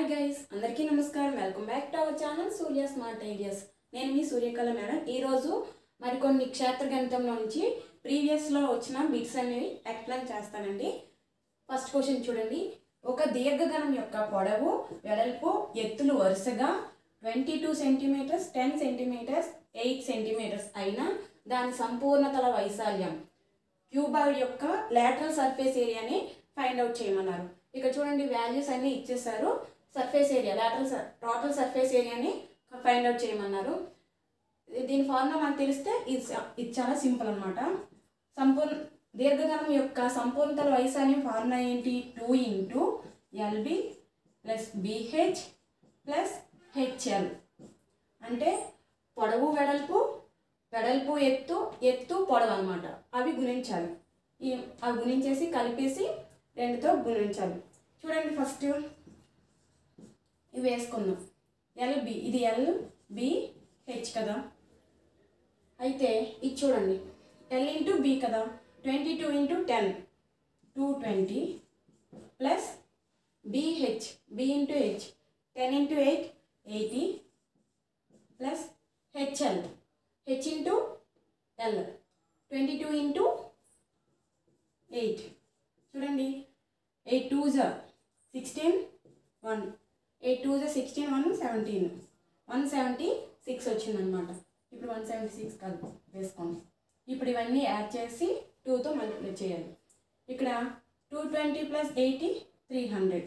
hi guys అందరికీ నమస్కారం welcome back to our channel Surya smart ideas నేను మీ సూర్యకళ మేడం ఈరోజు మరికొన్ని క్షేత్ర గణితంలో నుంచి ప్రీవియస్లో వచ్చిన బిట్స్ అనేవి ఎక్స్ప్లెయిన్ చేస్తానండి ఫస్ట్ క్వశ్చన్ చూడండి ఒక దీర్ఘగణం యొక్క పొడవు వెడల్పు ఎత్తులు వరుసగా twenty two centimeters ten centimeters eight centimeters అయినా దాని సంపూర్ణతల వైశాల్యం క్యూబాయిడ్ యొక్క లాటరల్ సర్ఫేస్ ఏరియాని ఫైండ్ అవుట్ చేయమన్నారు ఇక్కడ చూడండి వాల్యూస్ అన్ని ఇచ్చేసారు surface area lateral total surface ఏరియాని ఫైండ్ అవుట్ చేయమన్నారు దీని ఫార్ములా మనకు తెలిస్తే ఇది చ- ఇది చాలా సింపుల్ అనమాట సంపూర్ణ దీర్ఘగణం యొక్క సంపూర్ణతల వైశాల్యం ఫార్ములా ఏంటి two into LB plus BH plus HL అంటే పొడవు వెడల్పు వెడల్పు ఎత్తు ఎత్తు పొడవు అనమాట అవి గుణించాలి ఈ అవి గుణించేసి కలిపేసి రెండుతో గుణించాలి చూడండి ఫస్ట్ ఇవి వేసుకుందాం ఎల్బి ఇది ఎల్ బి హెచ్ కదా అయితే ఇది చూడండి ఎల్ ఇంటూ బి కదా twenty two into ten two twenty plus BH B into H ten into eight eighty plus HL H into L twenty two into eight చూడండి eight two జా sixteen one eight two జా sixteen one seventeen one seventy six వచ్చిందనమాట ఇప్పుడు one seventy six కాదు వేసుకోండి ఇప్పుడు ఇవన్నీ add చేసి టూతో మల్టిప్లై చేయాలి ఇక్కడ two twenty plus eighty three hundred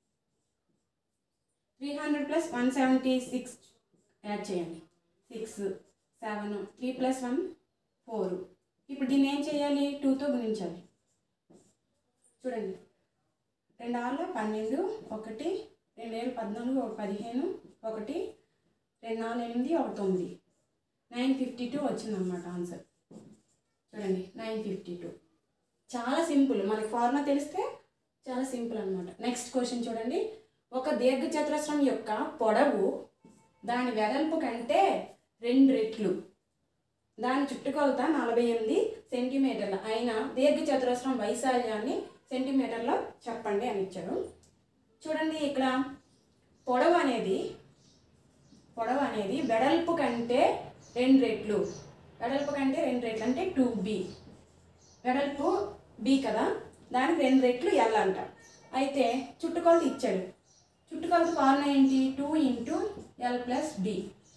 three hundred plus one seventy six add చేయండి six seven three plus one four ఇప్పుడు దీన్ని ఏం చేయాలి టూతో గుణించాలి చూడండి రెండు ఆరులో పన్నెండు ఒకటి రెండు ఏళ్ళు పద్నాలుగు ఒక పదిహేను ఒకటి రెండు నాలుగు ఎనిమిది ఒక తొమ్మిది నైన్ ఫిఫ్టీ టూ వచ్చిందన్నమాట ఆన్సర్ చూడండి నైన్ ఫిఫ్టీ టూ చాలా సింపుల్ మనకి ఫార్ములా తెలిస్తే చాలా సింపుల్ అనమాట నెక్స్ట్ క్వశ్చన్ చూడండి ఒక దీర్ఘచతురస్రం యొక్క పొడవు దాని వెడల్పు కంటే రెండు రెట్లు దాని చుట్టుకొలత నలభై ఎనిమిది సెంటీమీటర్ల అయిన దీర్ఘచతురస్రం వైశాల్యాన్ని సెంటీమీటర్లో చెప్పండి అని ఇచ్చారు చూడండి ఇక్కడ పొడవు అనేది పొడవు అనేది వెడల్పు కంటే రెండు రెట్లు వెడల్పు కంటే రెండు రెట్లు అంటే టూ బి వెడల్పు బి కదా దానికి రెండు రెట్లు ఎల్ అంట అయితే చుట్టుకొలత ఇచ్చాడు చుట్టుకొలత ఫార్ములా ఏంటి two into L plus B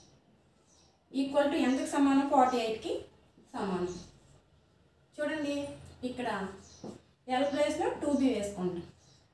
equal to ఎంతకు సమానం ఫార్టీ ఎయిట్కి సమానం చూడండి ఇక్కడ ఎల్ ప్లస్లో టూ బి వేసుకుంటాం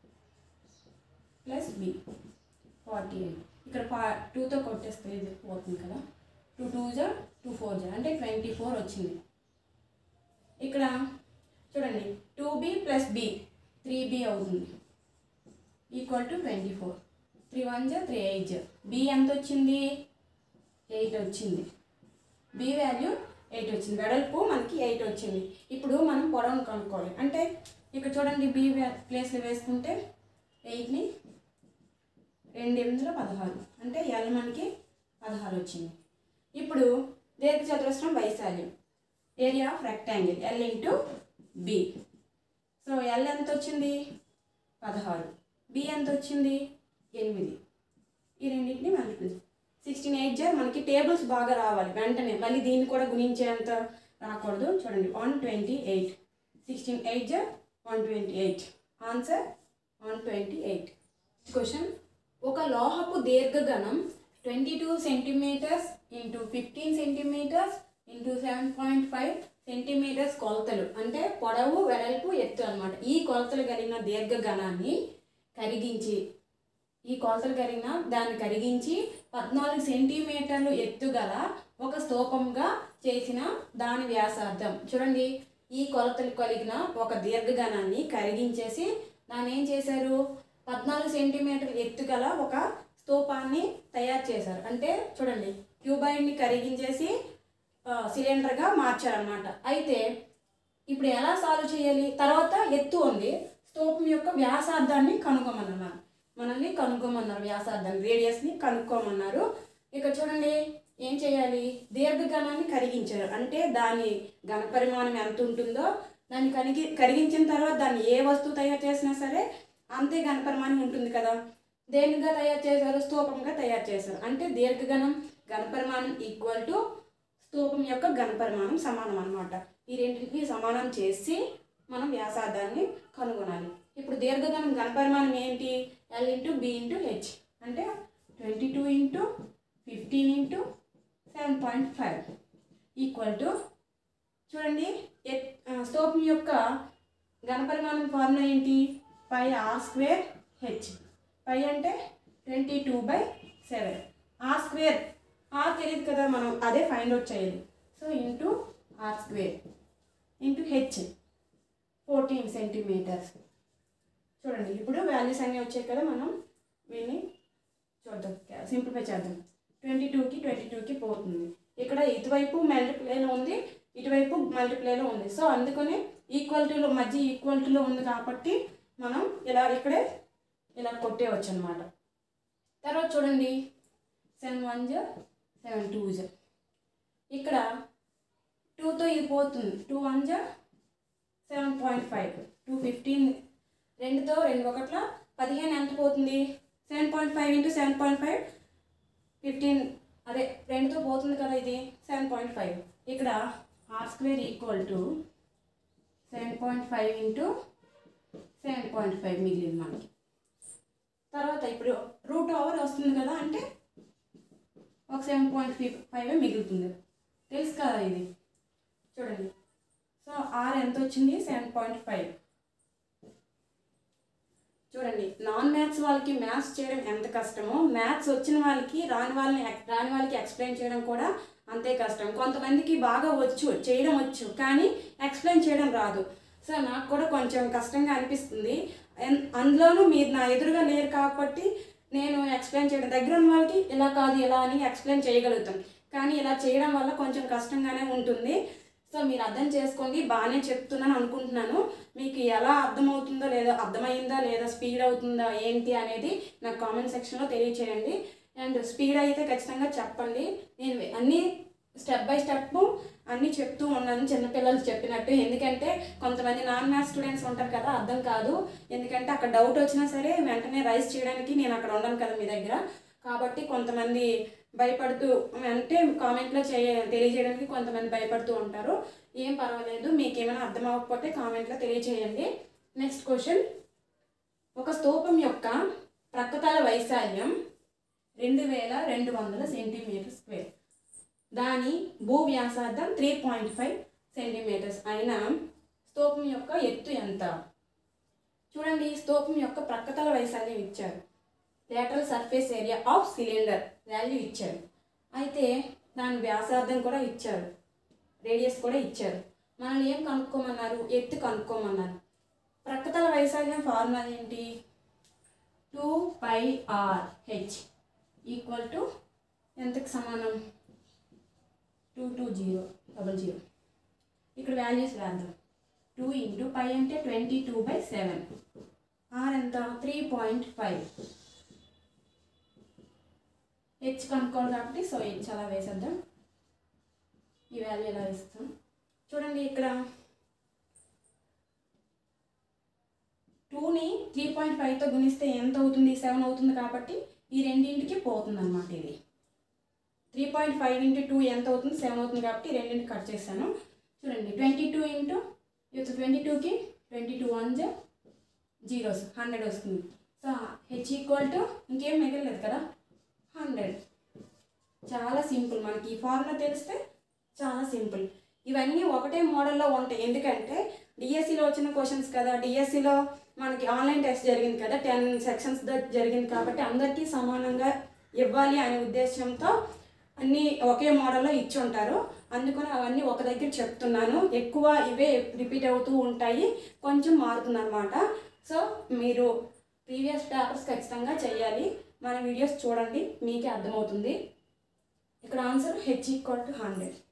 ప్లస్ బి ఫార్టీ ఎయిట్ ఇక్కడ ఫా టూతో కొట్టేస్తే ఇది పోతుంది కదా టూ టూ జా టూ ఫోర్ జా అంటే ట్వంటీ ఫోర్ వచ్చింది ఇక్కడ చూడండి two B plus B three B అవుతుంది equal to twenty four three one జా త్రీ ఎయిట్ జా బి ఎంత వచ్చింది ఎయిట్ వచ్చింది బి వాల్యూ ఎయిట్ వచ్చింది వెడల్పు మనకి ఎయిట్ వచ్చింది ఇప్పుడు మనం పొడవును కనుక్కోవాలి అంటే ఇక్కడ చూడండి బి ప్లేస్లో వేసుకుంటే ఎయిట్ని రెండు ఎనిమిదిలో పదహారు అంటే ఎల్ మనకి పదహారు వచ్చింది ఇప్పుడు దీర్ఘచతురస్రం వైశాల్యం area of rectangle L into B so L ఎంత వచ్చింది పదహారు బి ఎంత వచ్చింది ఎనిమిది ఈ రెండింటిని మల్టిప్లై సిక్స్టీన్ ఎయిట్ జర్ మనకి టేబుల్స్ బాగా రావాలి వెంటనే మళ్ళీ దీన్ని కూడా గుణించేంత రాకూడదు చూడండి one twenty eight sixteen eight జర్ one twenty eight answer one twenty eight question ఒక లోహపు దీర్ఘగణం twenty two centimeters into fifteen centimeters into seven point five centimeters కొలతలు అంటే పొడవు వెడల్పు ఎత్తు అన్నమాట ఈ కొలతలు కలిగిన దీర్ఘగణాన్ని కరిగించి ఈ కొలతలు కరిగిన దాన్ని కరిగించి పద్నాలుగు సెంటీమీటర్లు ఎత్తుగల ఒక స్తూపంగా చేసిన దాని వ్యాసార్థం చూడండి ఈ కొలతలు కలిగిన ఒక దీర్ఘగణాన్ని కరిగించేసి దాన్ని ఏం చేశారు పద్నాలుగు సెంటీమీటర్ల ఎత్తుగల ఒక స్తూపాన్ని తయారు చేశారు అంటే చూడండి క్యూబాయిడ్ని కరిగించేసి ఆ, సిలిండర్గా మార్చారనమాట అయితే ఇప్పుడు ఎలా సాల్వ్ చేయాలి తర్వాత ఎత్తు ఉంది స్తూపం యొక్క వ్యాసార్థాన్ని కనుక్కోమన్నారు మనల్ని కనుక్కోమన్నారు వ్యాసార్థాన్ని రేడియస్ని కనుక్కోమన్నారు ఇక్కడ చూడండి ఏం చేయాలి దీర్ఘగణాన్ని కరిగించారు అంటే దాని ఘన పరిమాణం ఎంత ఉంటుందో దాన్ని కరిగి కరిగించిన తర్వాత దాన్ని ఏ వస్తువు తయారు చేసినా సరే అంతే ఘన పరిమాణం ఉంటుంది కదా దేనిగా తయారు చేశారు స్తూపంగా తయారు చేశారు అంటే దీర్ఘగణం ఘనపరిమాణం ఈక్వల్ టు స్తూపం యొక్క ఘనపరిమాణం సమానం అన్నమాట ఈ రెండింటిని సమానం చేసి మనం వ్యాసార్థాన్ని కనుగొనాలి ఇప్పుడు దీర్ఘగణం ఘనపరిమాణం ఏంటి L into B into H అంటే twenty two into fifteen into seven point five equal to చూడండి ఎత్- ఆ, స్తూపం యొక్క ఘనపరిమాణం ఫార్ములా ఏంటి pi R square H pi అంటే twenty two by seven R square R తెలియదు కదా మనం అదే ఫైండ్ అవుట్ చేయాలి so into R square into H fourteen centimeters చూడండి ఇప్పుడు వాల్యూస్ అన్నీ వచ్చాయి కదా మనం వీటిని చూద్దాం సింప్లిఫై చేద్దాం ట్వంటీ టూకి ట్వంటీ టూకి పోతుంది ఇక్కడ ఇటువైపు మల్టిప్లైలో ఉంది ఇటువైపు మల్టిప్లైలో ఉంది సో అందుకని ఈక్వాలిటీలో మధ్య ఈక్వాలిటీలో ఉంది కాబట్టి మనం ఇలా ఇక్కడే ఇలా కొట్టేయవచ్చు అనమాట తర్వాత చూడండి సెవెన్ వన్ జా సెవెన్ టూ జా ఇక్కడ టూతో ఇది పోతుంది టూ వన్ జా seven point five two fifteen రెండుతో రెండు ఒకట్ల పదిహేను ఎంత పోతుంది seven point five into seven point five fifteen అదే రెండుతో పోతుంది కదా ఇది సెవెన్ పాయింట్ ఫైవ్ ఇక్కడ R square equal to seven point five into seven point five మిగిలింది మనకి తర్వాత ఇప్పుడు రూట్ ఓవర్ వస్తుంది కదా అంటే ఒక సెవెన్ పాయింట్ ఫైవ్ మిగులుతుంది తెలుసు కదా ఇది చూడండి సో ఆర్ ఎంత వచ్చింది సెవెన్ పాయింట్ ఫైవ్ చూడండి నాన్ మ్యాథ్స్ వాళ్ళకి మ్యాథ్స్ చేయడం ఎంత కష్టమో మ్యాథ్స్ వచ్చిన వాళ్ళకి రాని వాళ్ళని ఎక్- రాని వాళ్ళకి ఎక్స్ప్లెయిన్ చేయడం కూడా అంతే కష్టం కొంతమందికి బాగా వచ్చు చేయడం వచ్చు కానీ ఎక్స్ప్లెయిన్ చేయడం రాదు సో నాకు కూడా కొంచెం కష్టంగా అనిపిస్తుంది ఎన్- అందులోనూ మీరు నా ఎదురుగా లేరు కాబట్టి నేను ఎక్స్ప్లెయిన్ చేయడం దగ్గర ఉన్న వాళ్ళకి ఇలా కాదు ఇలా అని ఎక్స్ప్లెయిన్ చేయగలుగుతాం కానీ ఇలా చేయడం వల్ల కొంచెం కష్టంగానే ఉంటుంది సో మీరు అర్థం చేసుకోండి బాగానే చెప్తున్నాను అనుకుంటున్నాను మీకు ఎలా అర్థమవుతుందో లేదో అర్థమైందా లేదా స్పీడ్ అవుతుందా ఏంటి అనేది నాకు కామెంట్ సెక్షన్లో తెలియచేయండి అండ్ స్పీడ్ అయితే ఖచ్చితంగా చెప్పండి నేను అన్నీ స్టెప్ బై స్టెప్ అన్నీ చెప్తూ ఉన్నాను చిన్నపిల్లలు చెప్పినట్టు ఎందుకంటే కొంతమంది నాన్ మ్యాథ్స్ స్టూడెంట్స్ ఉంటారు కదా అర్థం కాదు ఎందుకంటే అక్కడ డౌట్ వచ్చినా సరే వెంటనే రైస్ చేయడానికి నేను అక్కడ ఉండను కదా మీ దగ్గర కాబట్టి కొంతమంది భయపడుతూ అంటే కామెంట్లో చేయ తెలియజేయడానికి కొంతమంది భయపడుతూ ఉంటారు ఏం పర్వాలేదు మీకు ఏమైనా అర్థం అవ్వకపోతే కామెంట్లో తెలియజేయండి నెక్స్ట్ క్వశ్చన్ ఒక స్తూపం యొక్క ప్రక్కతల వైశాల్యం రెండు వేల రెండు వందల సెంటీమీటర్ స్క్వేర్ దాని భూ వ్యాసార్థం త్రీ పాయింట్ ఫైవ్ సెంటీమీటర్స్ అయిన స్తూపం యొక్క ఎత్తు ఎంత చూడండి స్తూపం యొక్క ప్రక్కతల వైశాల్యం ఇచ్చారు lateral surface area of cylinder value ఇచ్చారు అయితే దాని వ్యాసార్థం కూడా ఇచ్చారు రేడియస్ కూడా ఇచ్చారు మనల్ని ఏం కనుక్కోమన్నారు ఎత్తు కనుక్కోమన్నారు ప్రక్కతల వైశాల్యం ఫార్ములా ఏంటి two pi R H equal to ఎంతకు సమానం two two zero double zero ఇక్కడ వాల్యూస్ వేద్దాం టూ ఇంటూ పై అంటే twenty two by seven R ఎంత త్రీ పాయింట్ ఫైవ్ హెచ్ కనుక్కోవాలి కాబట్టి సో హెచ్ అలా వేసేద్దాం ఈ వాల్యూ ఎలా ఇస్తాం చూడండి ఇక్కడ టూని త్రీ పాయింట్ ఫైవ్తో గుణిస్తే ఎంత అవుతుంది సెవెన్ అవుతుంది కాబట్టి ఈ రెండింటికి పోతుంది అనమాట ఇది three point five into two ఎంత అవుతుంది సెవెన్ అవుతుంది కాబట్టి ఈ రెండింటికి కట్ చేశాను చూడండి ట్వంటీ టూ ఇంటూ ఇప్పుడు ట్వంటీ టూకి ట్వంటీ టూ వన్ జా జీరోస్ హండ్రెడ్ వస్తుంది సో హెచ్ ఈక్వల్ టు ఇంకేం మిగలలేదు కదా హండ్రెడ్ చాలా సింపుల్ మనకి ఈ ఫార్ములా తెలిస్తే చాలా సింపుల్ ఇవన్నీ ఒకటే మోడల్లో ఉంటాయి ఎందుకంటే డిఎస్సిలో వచ్చిన క్వశ్చన్స్ కదా డిఎస్సిలో మనకి ఆన్లైన్ టెస్ట్ జరిగింది కదా టెన్ సెక్షన్స్ జరిగింది కాబట్టి అందరికీ సమానంగా ఇవ్వాలి అనే ఉద్దేశంతో అన్నీ ఒకే మోడల్లో ఇచ్చి ఉంటారు అందుకని అవన్నీ ఒక దగ్గర చెప్తున్నాను ఎక్కువ ఇవే రిపీట్ అవుతూ ఉంటాయి కొంచెం మారుతుంది అనమాట సో మీరు ప్రీవియస్ పేపర్స్ ఖచ్చితంగా చేయాలి మన వీడియోస్ చూడండి మీకే అర్థమవుతుంది ఇక్కడ answer H equal to hundred